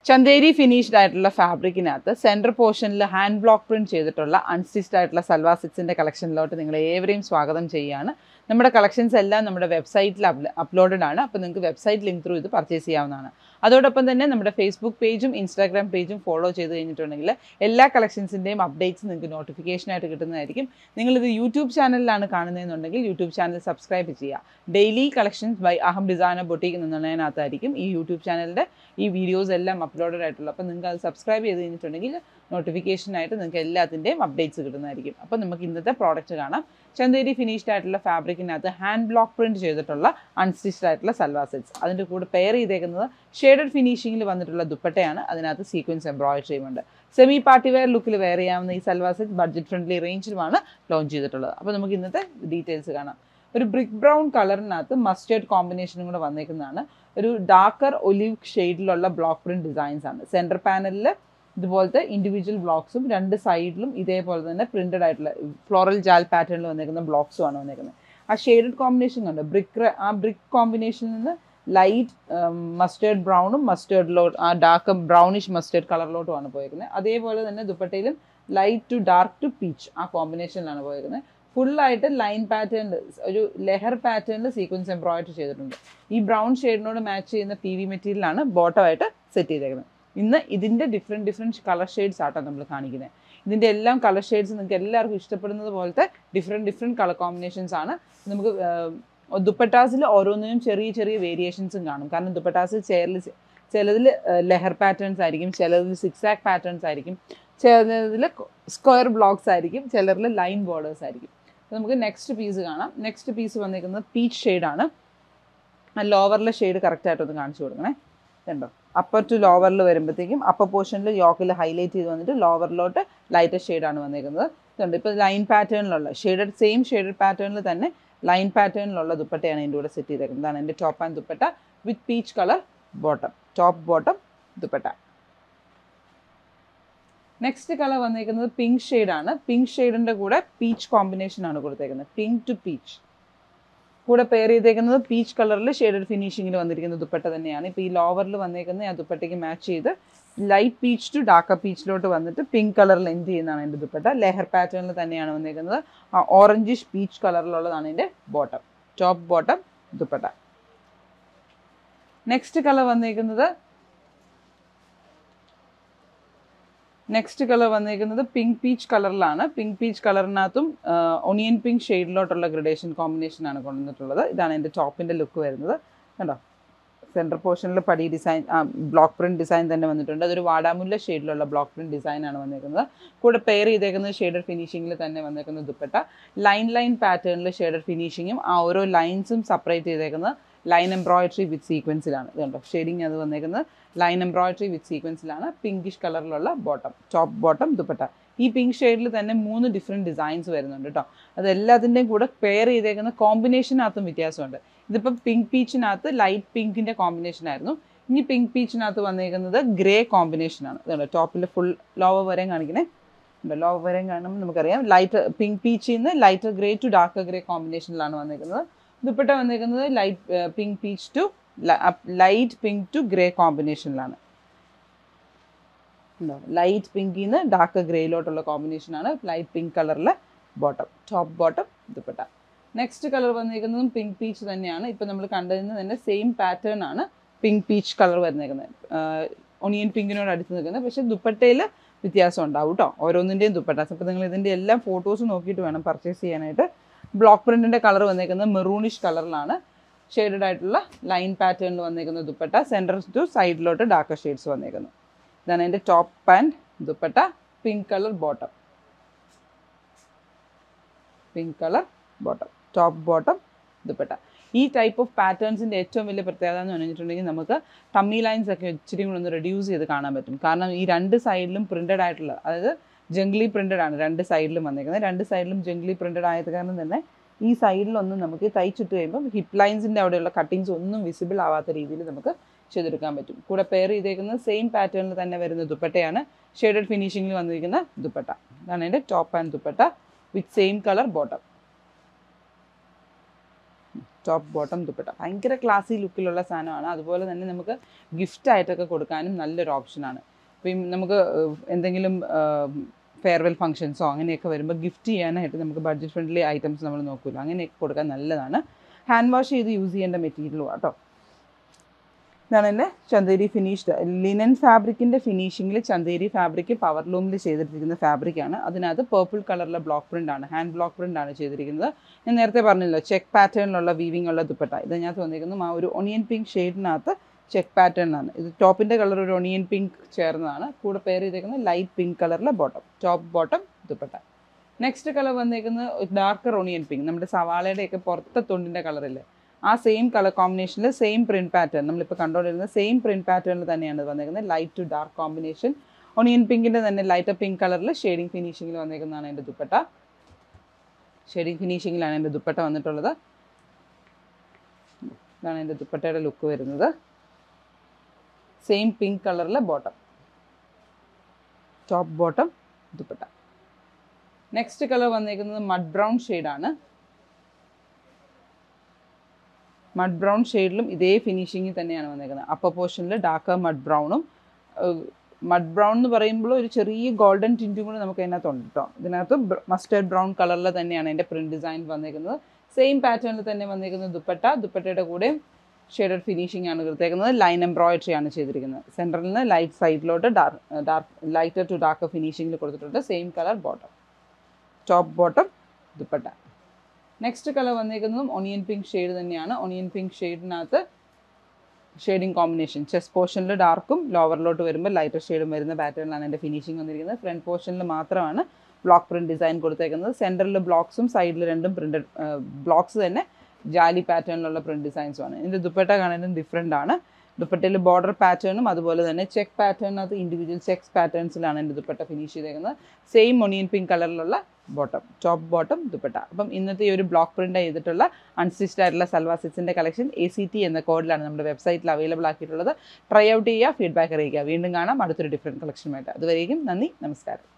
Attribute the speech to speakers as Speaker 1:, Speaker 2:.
Speaker 1: Chanderi finished ആയിട്ടുള്ള ഫാബ്രിക്കിനകത്ത് centre പോർഷനിൽ ഹാൻഡ് ബ്ലോക്ക് പ്രിന്റ് ചെയ്തിട്ടുള്ള അൺസ്റ്റിച്ച്ഡ് ആയിട്ടുള്ള സൽവാ സിക്സിൻ്റെ കളക്ഷനിലോട്ട് നിങ്ങളെ ഏവരെയും സ്വാഗതം ചെയ്യുകയാണ് നമ്മുടെ കളക്ഷൻസ് എല്ലാം നമ്മുടെ വെബ്സൈറ്റിൽ അപ്ലോഡഡ് ആണ് അപ്പോൾ നിങ്ങൾക്ക് വെബ്സൈറ്റ് ലിങ്ക് ത്രൂ ഇത് പർച്ചേസ് ചെയ്യാവുന്നതാണ് അതോടൊപ്പം തന്നെ നമ്മുടെ ഫേസ്ബുക്ക് പേജും ഇൻസ്റ്റാഗ്രാം പേജും ഫോളോ ചെയ്ത് കഴിഞ്ഞിട്ടുണ്ടെങ്കിൽ എല്ലാ കളക്ഷൻസിൻ്റെയും അപ്ഡേറ്റ്സ് നിങ്ങൾക്ക് നോട്ടിഫിക്കേഷനായിട്ട് കിട്ടുന്നതായിരിക്കും നിങ്ങളിത് യൂട്യൂബ് ചാനലിലാണ് കാണുന്നതെന്നുണ്ടെങ്കിൽ യൂട്യൂബ് ചാനൽ സബ്സ്ക്രൈബ് ചെയ്യുക daily collections by Aham designer boutique എന്നുള്ളതിനകത്തായിരിക്കും ഈ യൂട്യൂബ് ചാനലിൻ്റെ ഈ വീഡിയോസ് എല്ലാം അപ്ലോഡഡ് ആയിട്ടുള്ളത് അപ്പോൾ നിങ്ങൾക്ക് അത് സബ്സ്ക്രൈബ് ചെയ്ത് കഴിഞ്ഞിട്ടുണ്ടെങ്കിൽ നോട്ടിഫിക്കേഷനായിട്ട് നിങ്ങൾക്ക് എല്ലാത്തിൻ്റെയും അപ്ഡേറ്റ്സ് കിട്ടുന്നതായിരിക്കും അപ്പോൾ നമുക്ക് ഇന്നത്തെ പ്രോഡക്റ്റ് കാണാം ചന്തേരി ഫിനിഷ്ഡ് ആയിട്ടുള്ള ഫാബ്രിക്കിനകത്ത് ഹാൻഡ് ബ്ലോക്ക് പ്രിന്റ് ചെയ്തിട്ടുള്ള അൺസ്റ്റിച്ച്ഡ് ആയിട്ടുള്ള സൽവാ സെറ്റ്സ് അതിൻ്റെ കൂടെ പെയർ ചെയ്തേക്കുന്നത് ഷെയ്ഡഡ് ഫിനിഷിങ്ങിൽ വന്നിട്ടുള്ള ദുപ്പട്ടയാണ് അതിനകത്ത് സീക്വൻസ് എംബ്രോയിഡറിയും ഉണ്ട് സെമി പാർട്ടി വെയർ ലുക്കിൽ വെയർ ചെയ്യാവുന്ന ഈ സൽവാ സെറ്റ് ബഡ്ജറ്റ് ഫ്രണ്ട്ലി റേഞ്ചിലുമാണ് ലോഞ്ച് ചെയ്തിട്ടുള്ളത് അപ്പോൾ നമുക്ക് ഇന്നത്തെ ഡീറ്റെയിൽസ് കാണാം ഒരു ബ്രിക്ക് ബ്രൗൺ കളറിനകത്ത് മസ്റ്റേർഡ് കോമ്പിനേഷനും കൂടെ വന്നേക്കുന്നതാണ് ഒരു ഡാർക്കർ ഒലിവ് ഷെയ്ഡിലുള്ള ബ്ലോക്ക് പ്രിന്റ് ഡിസൈൻസ് ആണ് സെൻറ്റർ പാനലിൽ ഇതുപോലത്തെ ഇൻഡിവിജ്വൽ ബ്ലോക്സും രണ്ട് സൈഡിലും ഇതേപോലെ തന്നെ പ്രിന്റഡ് ആയിട്ടുള്ള ഫ്ലോറൽ ജാൽ പാറ്റേണിൽ വന്നേക്കുന്ന ബ്ലോക്സും ആണ് വന്നേക്കുന്നത് ആ ഷെയ്ഡഡ് കോമ്പിനേഷൻ കണ്ടോ ബ്രിക്ക് ആ ബ്രിക്ക് കോമ്പിനേഷനിൽ നിന്ന് ലൈറ്റ് മസ്റ്റേർഡ് ബ്രൗണും മസ്റ്റേർഡിലോട്ട് ആ ഡാർക്ക് ബ്രൗണിഷ് മസ്റ്റേർഡ് കളറിലോട്ടുമാണ് പോയേക്കുന്നത് അതേപോലെ തന്നെ ദുപ്പട്ടയിലും light to dark to peach ആ കോമ്പിനേഷനിലാണ് പോയേക്കുന്നത് ഫുള്ളായിട്ട് ലൈൻ പാറ്റേണിൽ ഒരു ലെഹർ പാറ്റേണിൽ സീക്വൻസ് എംബ്രോയിഡറി ചെയ്തിട്ടുണ്ട് ഈ ബ്രൗൺ ഷെയ്ഡിനോട് മാച്ച് ചെയ്യുന്ന പി വി മെറ്റീരിയലാണ് ബോട്ടമായിട്ട് സെറ്റ് ചെയ്തേക്കുന്നത് ഇന്ന് ഇതിൻ്റെ ഡിഫറെൻറ്റ് ഡിഫറെൻറ്റ് കളർ ഷെയ്ഡ്സ് ആട്ടോ നമ്മൾ കാണിക്കുന്നത് ഇതിൻ്റെ എല്ലാം കളർ ഷെയ്ഡ്സ് നിങ്ങൾക്ക് എല്ലാവർക്കും ഇഷ്ടപ്പെടുന്നത് പോലത്തെ ഡിഫറെൻറ്റ് ഡിഫറെൻറ്റ് കളർ കോമ്പിനേഷൻസ് ആണ് നമുക്ക് ദുപ്പട്ടാസിൽ ഓരോന്നിനും ചെറിയ ചെറിയ വേരിയേഷൻസും കാണും കാരണം ദുപ്പട്ടാസിൽ ചേരിൽ ചിലതിൽ ലെഹർ പാറ്റേൺസ് ആയിരിക്കും ചിലതിൽ സിക്സ് ആക്ക് പാറ്റേൺസ് ആയിരിക്കും ചിലതിൽ സ്ക്വയർ ബ്ലോക്സ് ആയിരിക്കും ചിലരിൽ ലൈൻ ബോർഡേഴ്സ് ആയിരിക്കും അപ്പോൾ നമുക്ക് നെക്സ്റ്റ് പീസ് കാണാം നെക്സ്റ്റ് പീസ് വന്നിരിക്കുന്നത് പീച്ച് ഷെയ്ഡാണ് ആ ലോവറിലെ ഷെയ്ഡ് കറക്റ്റായിട്ടൊന്ന് കാണിച്ചു കൊടുക്കണേ കണ്ടോ അപ്പർ ടു ലോവറിൽ വരുമ്പോഴത്തേക്കും അപ്പർ പോർഷനിൽ യോക്കിൽ ഹൈലൈറ്റ് ചെയ്ത് വന്നിട്ട് ലോവറിലോട്ട് ലൈറ്റർ ഷെയ്ഡാണ് വന്നിരിക്കുന്നത് ഇതുണ്ട് ഇപ്പോൾ ലൈൻ പാറ്റേണിലുള്ള ഷെയ്ഡഡ് സെയിം ഷെയ്ഡഡ് പാറ്റേണിൽ തന്നെ ലൈൻ പാറ്റേണിലുള്ള ദുപ്പട്ടയാണ് എൻ്റെ കൂടെ സെറ്റ് ചെയ്തേക്കുന്നത് ഇതാണ് എൻ്റെ top and dupatta with peach colour bottom top bottom dupatta next colour വന്നിരിക്കുന്നത് പിങ്ക് ഷെയ്ഡാണ് പിങ്ക് ഷെയ്ഡിൻ്റെ കൂടെ പീച്ച് കോമ്പിനേഷൻ ആണ് കൊടുത്തേക്കുന്നത് പിങ്ക് ടു പീച്ച് കൂടെ പെയർ ചെയ്തേക്കുന്നത് പീച്ച് കളറിൽ ഷെയ്ഡഡ് ഫിനിഷിങ്ങിൽ വന്നിരിക്കുന്ന ദുപ്പട്ട തന്നെയാണ് ഇപ്പോൾ ഈ ലോവറിൽ വന്നേക്കുന്ന ആ ദുപ്പട്ടയ്ക്ക് മാച്ച് ചെയ്ത് ലൈറ്റ് പീച്ച് ടു ഡാർക്കർ പീച്ചിലോട്ട് വന്നിട്ട് പിങ്ക് കളറിൽ എൻഡ് ചെയ്യുന്നതാണ് എൻ്റെ ദുപ്പട്ട ലെഹർ പാറ്റേണിൽ തന്നെയാണ് വന്നേക്കുന്നത് ആ ഓറഞ്ചിഷ് പീച്ച് കളറിലുള്ളതാണ് എൻ്റെ bottom top bottom dupatta next colour വന്നേക്കുന്നത് നെക്സ്റ്റ് കളർ വന്നേക്കുന്നത് പിങ്ക് പീച്ച് കളറിലാണ് പിങ്ക് പീച്ച് കളറിനകത്തും ഒണിയൻ പിങ്ക് ഷെയ്ഡിലോട്ടുള്ള ഗ്രഡേഷൻ കോമ്പിനേഷനാണ് കൊണ്ടുവന്നിട്ടുള്ളത് ഇതാണ് എൻ്റെ ടോപ്പിൻ്റെ ലുക്ക് വരുന്നത് കണ്ടോ സെൻറ്റർ പോർഷനിൽ പടി ഡിസൈൻ ബ്ലോക്ക് പ്രിൻറ്റ് ഡിസൈൻ തന്നെ വന്നിട്ടുണ്ട് അതൊരു വാടാമുല്ല ഷെയ്ഡിലുള്ള ബ്ലോക്ക് പ്രിൻറ്റ് ഡിസൈനാണ് വന്നേക്കുന്നത് കൂടെ പെയർ ചെയ്തേക്കുന്നത് ഷെയ്ഡഡ് ഫിനിഷിങ്ങിൽ തന്നെ വന്നേക്കുന്ന ദുപ്പട്ട ലൈൻ ലൈൻ പാറ്റേണിൽ ഷെയ്ഡഡ് ഫിനിഷിങ്ങും ആ ഓരോ ലൈൻസും സെപ്പറേറ്റ് ചെയ്തേക്കുന്നത് ലൈൻ എംബ്രോയിഡറി വിത്ത് സീക്വൻസിലാണ് ഇത് കണ്ടോ ഷെയ്ഡിങ് അത് വന്നേക്കുന്നത് ലൈൻ എംബ്രോയിഡറി വിത്ത് സീക്വൻസിലാണ് പിങ്കിഷ് കളറിലുള്ള ബോട്ടം ടോപ്പ് ബോട്ടം ദുപ്പട്ട ഈ പിങ്ക് ഷെയ്ഡിൽ തന്നെ മൂന്ന് ഡിഫറെൻറ്റ് ഡിസൈൻസ് വരുന്നുണ്ട് കേട്ടോ അത് എല്ലാത്തിൻ്റെയും കൂടെ പെയർ ചെയ്തേക്കുന്ന കോമ്പിനേഷനകത്തും വ്യത്യാസമുണ്ട് ഇതിപ്പം പിങ്ക് പീച്ചിനകത്ത് ലൈറ്റ് പിങ്കിൻ്റെ കോമ്പിനേഷൻ ആയിരുന്നു ഇനി പിങ്ക് പീച്ചിനകത്ത് വന്നേക്കുന്നത് ഗ്രേ കോമ്പിനേഷനാണ് ഇതുണ്ട് ടോപ്പിൽ ഫുൾ ലോവർ വരെയും കാണിക്കണേ ലോവർ വരെയും കാണുമ്പോൾ നമുക്കറിയാം ലൈറ്റ് പിങ്ക് പീച്ചിൽ നിന്ന് lighter grey to dark grey കോമ്പിനേഷനിലാണ് വന്നേക്കുന്നത് ദുപ്പട്ട വന്നേക്കുന്നത് light pink peach to light pink to grey കോമ്പിനേഷനിലാണ് ലൈറ്റ് പിങ്കിൽ നിന്ന് ഡാർക്ക് ഗ്രേയിലോട്ടുള്ള കോമ്പിനേഷനാണ് ലൈറ്റ് പിങ്ക് കളറിലെ bottom top bottom dupatta next colour വന്നിരിക്കുന്നതും പിങ്ക് പീച്ച് തന്നെയാണ് ഇപ്പം നമ്മൾ കണ്ടതിന് തന്നെ സെയിം പാറ്റേൺ ആണ് പിങ്ക് പീച്ച് കളർ വരുന്നേക്കുന്നത് ഒണിയൻ പിങ്കിനോട് അടുത്ത് നിൽക്കുന്നത് പക്ഷേ ദുപ്പട്ടയിൽ വ്യത്യാസം ഉണ്ടാവും കേട്ടോ ഓരോന്നിൻ്റെയും ദുപ്പട്ട അപ്പോൾ നിങ്ങൾ ഇതിൻ്റെ എല്ലാം ഫോട്ടോസ് നോക്കിയിട്ട് വേണം പർച്ചേസ് ചെയ്യാനായിട്ട് ബ്ലോക്ക് പ്രിൻറ്റിൻ്റെ കളർ വന്നേക്കുന്നത് മെറൂണിഷ് കളറിലാണ് ഷെയ്ഡഡ് ആയിട്ടുള്ള ലൈൻ പാറ്റേണിൽ വന്നേക്കുന്ന ദുപ്പട്ട സെൻറ്റർ ടു സൈഡിലോട്ട് ഡാർക്ക് ഷെയ്ഡ്സ് വന്നേക്കുന്നു ഇതാണ് എൻ്റെ top pant dupatta pink colour bottom pink colour bottom top bottom dupatta ഈ ടൈപ്പ് ഓഫ് പാറ്റേൺസിൻ്റെ ഏറ്റവും വലിയ പ്രത്യേകത എന്ന് പറഞ്ഞിട്ടുണ്ടെങ്കിൽ നമുക്ക് ടമ്മി ലൈൻസ് ഒക്കെ ഇച്ചിരി കൂടെ ഒന്ന് റെഡ്യൂസ് ചെയ്ത് കാണാൻ പറ്റും കാരണം ഈ രണ്ട് സൈഡിലും പ്രിൻറ്റഡ് ആയിട്ടുള്ള അതായത് ജംഗ്ലി പ്രിൻറ്റഡ് ആണ് രണ്ട് സൈഡിലും വന്നേക്കുന്നത് രണ്ട് സൈഡിലും ജംഗ്ലി പ്രിൻറ്റഡ് ആയത് കാരണം തന്നെ ഈ സൈഡിലൊന്നും നമുക്ക് തയ്ച്ചിട്ട് കഴിയുമ്പോൾ ഹിപ്പ് ലൈൻസിൻ്റെ അവിടെയുള്ള കട്ടിങ്സ് ഒന്നും വിസിബിൾ ആവാത്ത രീതിയിൽ നമുക്ക് ചെയ്തെടുക്കാൻ പറ്റും കൂടെ പെയർ ചെയ്തേക്കുന്നത് സെയിം പാറ്റേണിൽ തന്നെ വരുന്ന ദുപ്പട്ടയാണ് ഷെയ്ഡഡ് ഫിനിഷിങ്ങിൽ വന്നിരിക്കുന്ന ദുപ്പട്ട ഇതാണ് എൻ്റെ top and dupatta with same colour bottom top bottom dupatta ഭയങ്കര ക്ലാസി ലുക്കിലുള്ള സാധനമാണ് അതുപോലെ തന്നെ നമുക്ക് ഗിഫ്റ്റ് ആയിട്ടൊക്കെ കൊടുക്കാനും നല്ലൊരു ഓപ്ഷനാണ് ഇപ്പം നമുക്ക് ഏഹ്, എന്തെങ്കിലും ഫെയർവെൽ ഫംഗ്ഷൻസോ അങ്ങനെയൊക്കെ വരുമ്പോൾ ഗിഫ്റ്റ് ചെയ്യാനായിട്ട് നമുക്ക് ബഡ്ജറ്റ് ഫ്രണ്ട്ലി ഐറ്റംസ് നമ്മൾ നോക്കുമല്ലോ അങ്ങനെയൊക്കെ കൊടുക്കാൻ നല്ലതാണ് ഹാൻഡ് വാഷ് ചെയ്ത് യൂസ് ചെയ്യേണ്ട മെറ്റീരിയലും കേട്ടോ ഇതാണ് എൻ്റെ ചന്തേരി ഫിനിഷ്ഡ് ലിനൻ ഫാബ്രിക്കിൻ്റെ ഫിനിഷിങ്ങിൽ ചന്തേരി ഫാബ്രിക് പവർ ലൂമിൽ ചെയ്തിരിക്കുന്ന ഫാബ്രിക്കാണ് അതിനകത്ത് പേർപ്പിൾ കളറിലെ ബ്ലോക്ക് പ്രിൻ്റ് ആണ് ഹാൻഡ് ബ്ലോക്ക് പ്രിൻ്റ് ആണ് ചെയ്തിരിക്കുന്നത് ഞാൻ നേരത്തെ പറഞ്ഞല്ലോ ചെക്ക് പാറ്റേണിലുള്ള വീവിംഗ് ഉള്ള ദുപ്പട്ട ഇതിനകത്ത് വന്നിരിക്കുന്നു ആ ഒരു ഒണിയൻ പിങ്ക് ഷെയ്ഡിനകത്ത് ചെക്ക് പാറ്റേൺ ആണ് ഇത് ടോപ്പിൻ്റെ കളർ ഒരു ഒണിയൻ പിങ്ക് ചേർന്നതാണ് കൂടെ പേര് ചെയ്തേക്കുന്നത് ലൈറ്റ് പിങ്ക് കളറിലെ bottom top bottom dupatta next colour വന്നേക്കുന്നത് ഡാർക്കർ ഒണിയൻ പിങ്ക് നമ്മുടെ സവാളയുടെയൊക്കെ പുറത്തെ തൊണ്ടിൻ്റെ കളറില്ലേ ആ സെയിം കളർ കോമ്പിനേഷനിൽ സെയിം പ്രിൻറ്റ് പാറ്റേൺ നമ്മളിപ്പോൾ കണ്ടുകൊണ്ടിരുന്ന സെയിം പ്രിൻറ്റ് പാറ്റേണിൽ തന്നെയാണ് ഇത് വന്നേക്കുന്നത് light to dark combination onion പിങ്കിൻ്റെ തന്നെ ലൈറ്റ് പിങ്ക് കളറിൽ ഷെയ്ഡിങ് ഫിനിഷിങ്ങിൽ വന്നേക്കുന്നതാണ് എൻ്റെ ദുപ്പട്ട ഷെയ്ഡിങ് ഫിനിഷിങ്ങിലാണ് എൻ്റെ ദുപ്പട്ട വന്നിട്ടുള്ളത് ഇതാണ് എൻ്റെ ദുപ്പട്ടയുടെ ലുക്ക് വരുന്നത് സെയിം പിങ്ക് കളറിലെ bottom top bottom dupatta next colour വന്നേക്കുന്നത് മഡ് ബ്രൗൺ ഷെയ്ഡാണ് മഡ് ബ്രൗൺ ഷെയ്ഡിലും ഇതേ ഫിനിഷിങ്ങിൽ തന്നെയാണ് വന്നേക്കുന്നത് അപ്പർ പോർഷനിൽ ഡാർക്ക് മഡ് ബ്രൗണും മഡ് ബ്രൗൺ എന്ന് പറയുമ്പോൾ ഒരു ചെറിയ ഗോൾഡൻ ടിൻറ്റും കൂടി നമുക്ക് അതിനകത്തുണ്ട് കേട്ടോ ഇതിനകത്ത് മസ്റ്റേർഡ് ബ്രൗൺ കളറിൽ തന്നെയാണ് എൻ്റെ പ്രിൻറ്റ് ഡിസൈൻ വന്നേക്കുന്നത് സെയിം പാറ്റേണിൽ തന്നെ വന്നേക്കുന്നത് ദുപ്പട്ട ദുപ്പട്ടയുടെ കൂടെ ഷെയ്ഡഡ് ഫിനിഷിംഗ് ആണ് കൊടുത്തേക്കുന്നത് ലൈൻ എംബ്രോയിഡറി ആണ് ചെയ്തിരിക്കുന്നത് സെൻറ്ററിൽ നിന്ന് ലൈറ്റ് സൈഡിലോട്ട് dark dark lighter to dark ഫിനിഷിങ്ങിൽ കൊടുത്തിട്ടുണ്ട് same colour bottom top bottom dupatta next colour വന്നേക്കുന്നതും ഒണിയൻ പിങ്ക് ഷെയ്ഡ് തന്നെയാണ് ഒണിയൻ പിങ്ക് ഷെയ്ഡിനകത്ത് ഷെയ്ഡിങ് കോമ്പിനേഷൻ ചെസ്റ്റ് പോർഷനിൽ ഡാർക്കും ലോവറിലോട്ട് വരുമ്പോൾ ലൈറ്റർ ഷെയ്ഡും വരുന്ന പാറ്റേണിലാണ് എൻ്റെ ഫിനിഷിംഗ് വന്നിരിക്കുന്നത് ഫ്രണ്ട് പോർഷനിൽ മാത്രമാണ് ബ്ലോക്ക് പ്രിൻറ്റ് ഡിസൈൻ കൊടുത്തേക്കുന്നത് സെൻറ്ററിൽ ബ്ലോക്സും സൈഡിൽ രണ്ടും പ്രിൻറ്റഡ് ബ്ലോക്സ് തന്നെ ജാലി പാറ്റേണിലുള്ള പ്രിൻറ്റ് ഡിസൈൻസുമാണ് ഇതിൻ്റെ ദുപ്പട്ട കാണാനും ഡിഫറെൻ്റ് ആണ് ദുപ്പട്ടയിൽ ബോർഡർ പാറ്റേണും അതുപോലെ തന്നെ ചെക്ക് പാറ്റേണിനകത്ത് ഇൻഡിവിജ്വൽ ചെക്സ് പാറ്റേൺസിലാണ് എൻ്റെ ദുപ്പട്ട ഫിനിഷ് ചെയ്തേക്കുന്നത് സെയിം ഒണിയൻ പിങ്ക് കളറിലുള്ള ബോട്ടം ടോപ്പ് ബോട്ടം ദുപ്പട്ട അപ്പം ഇന്നത്തെ ഈ ഒരു ബ്ലോക്ക് പ്രിൻ്റ് ചെയ്തിട്ടുള്ള അൺസ്റ്റിച്ച്ഡ് ആയിട്ടുള്ള സൽവാർ സിക്സിൻ്റെ കളക്ഷൻ എ സി ടി എന്ന കോഡിലാണ് നമ്മുടെ വെബ്സൈറ്റിൽ അവൈലബിൾ ആക്കിയിട്ടുള്ളത് ട്രൈ ഔട്ട് ചെയ്യുക ഫീഡ്ബാക്ക് അറിയിക്കുക വീണ്ടും കാണാം അടുത്തൊരു ഡിഫറെൻറ്റ് കളക്ഷനുമായിട്ട് അതുവരേക്കും നന്ദി നമസ്കാരം